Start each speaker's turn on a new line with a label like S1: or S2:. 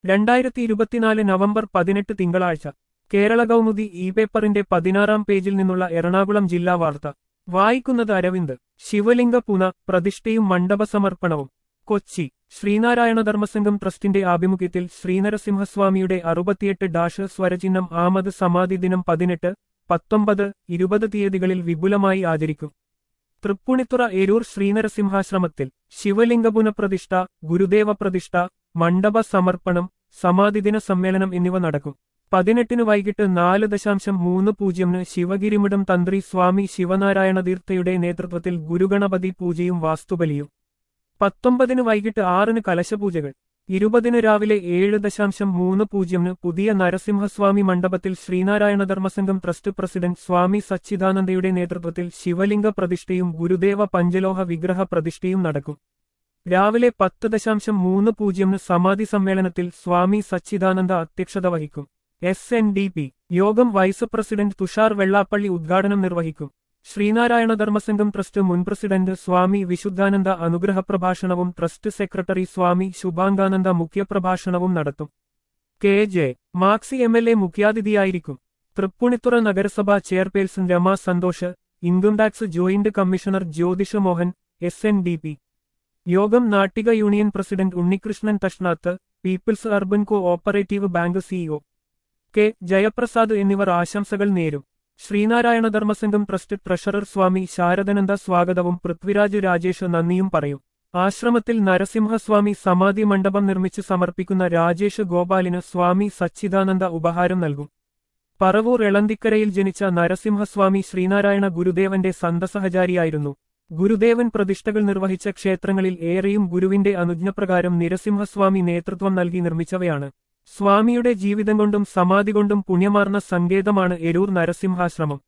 S1: രണ്ടായിരത്തി ഇരുപത്തിനാല് നവംബർ പതിനെട്ട് തിങ്കളാഴ്ച കേരള കൗമുദി ഇ പേപ്പറിന്റെ പതിനാറാം പേജിൽ നിന്നുള്ള എറണാകുളം ജില്ലാ വാർത്ത വായിക്കുന്നത് അരവിന്ദ് ശിവലിംഗ പുന പ്രതിഷ്ഠയും മണ്ഡപ സമർപ്പണവും കൊച്ചി ശ്രീനാരായണ ധർമ്മസംഘം ട്രസ്റ്റിന്റെ ആഭിമുഖ്യത്തിൽ ശ്രീനരസിംഹസ്വാമിയുടെ അറുപത്തിയെട്ട് ഡാഷ് സ്വരചിഹ്നം ആമത് സമാധി ദിനം പതിനെട്ട് പത്തൊമ്പത് ഇരുപത് തീയതികളിൽ വിപുലമായി ആചരിക്കും തൃപ്പുണിത്തുറ എരൂർ ശ്രീനരസിംഹാശ്രമത്തിൽ ശിവലിംഗ പുനഃപ്രതിഷ്ഠ ഗുരുദേവ പ്രതിഷ്ഠ മണ്ഡപ സമർപ്പണം സമാധിദിന സമ്മേളനം എന്നിവ നടക്കും പതിനെട്ടിന് വൈകിട്ട് നാല് ദശാംശം മൂന്ന് പൂജ്യമിന് ശിവഗിരിമിടം തന്ത്രി സ്വാമി ശിവനാരായണ തീർത്ഥയുടെ നേതൃത്വത്തിൽ ഗുരുഗണപതി പൂജയും വാസ്തുബലിയും പത്തൊമ്പതിന് വൈകിട്ട് ആറിന് കലശപൂജകൾ ഇരുപതിന് രാവിലെ ഏഴ് ദശാംശം മൂന്ന് പൂജ്യമിന് പുതിയ നരസിംഹസ്വാമി മണ്ഡപത്തിൽ ശ്രീനാരായണ ധർമ്മസംഘം ട്രസ്റ്റ് പ്രസിഡന്റ് സ്വാമി സച്ചിദാനന്ദയുടെ നേതൃത്വത്തിൽ ശിവലിംഗ പ്രതിഷ്ഠയും ഗുരുദേവ പഞ്ചലോഹ വിഗ്രഹ പ്രതിഷ്ഠയും നടക്കും രാവിലെ പത്ത് ദശാംശം മൂന്ന് പൂജ്യമിന് സമാധി സമ്മേളനത്തിൽ സ്വാമി സച്ചിദാനന്ദ അധ്യക്ഷത വഹിക്കും S N D P Yogam vice president Thushar Vellappally ഉദ്ഘാടനം നിർവഹിക്കും ശ്രീനാരായണ ധർമ്മസംഘം ട്രസ്റ്റ് മുൻ പ്രസിഡന്റ് സ്വാമി വിശുദ്ധാനന്ദ അനുഗ്രഹ പ്രഭാഷണവും ട്രസ്റ്റ് സെക്രട്ടറി സ്വാമി ശുഭാംഗാനന്ദ മുഖ്യപ്രഭാഷണവും നടത്തും K J Maxi M L A മുഖ്യാതിഥിയായിരിക്കും തൃപ്പുണിത്തുറ നഗരസഭ chairperson Rama Santhosh income tax joint commissioner Jyothisha Mohan S N D P Yogam Nattika union president Unnikrishnan തഷ്നാത്ത് peoples urban cooperative bank CEO K Jayaprasad എന്നിവർ ആശംസകൾ നേരും ശ്രീനാരായണ ധർമ്മസംഘം ട്രസ്റ്റ് ട്രഷറർ സ്വാമി ശാരദനന്ദ സ്വാഗതവും പൃഥ്വിരാജ് രാജേഷ് നന്ദിയും പറയും ആശ്രമത്തിൽ നരസിംഹസ്വാമി സമാധി മണ്ഡപം നിർമ്മിച്ച് സമർപ്പിക്കുന്ന രാജേഷ് ഗോപാലിന് സ്വാമി സച്ചിദാനന്ദ ഉപഹാരം നൽകും പറവൂർ എളന്തിക്കരയിൽ ജനിച്ച നരസിംഹസ്വാമി ശ്രീനാരായണ ഗുരുദേവന്റെ സന്തസഹചാരിയായിരുന്നു ഗുരുദേവൻ പ്രതിഷ്ഠകൾ നിർവഹിച്ച ക്ഷേത്രങ്ങളിൽ ഏറെയും ഗുരുവിന്റെ അനുജ്ഞപ്രകാരം നിരസിംഹസ്വാമി നേതൃത്വം നൽകി നിർമ്മിച്ചവയാണ് സ്വാമിയുടെ ജീവിതം കൊണ്ടും സമാധി കൊണ്ടും പുണ്യമാർന്ന സങ്കേതമാണ് എരൂർ നരസിംഹാശ്രമം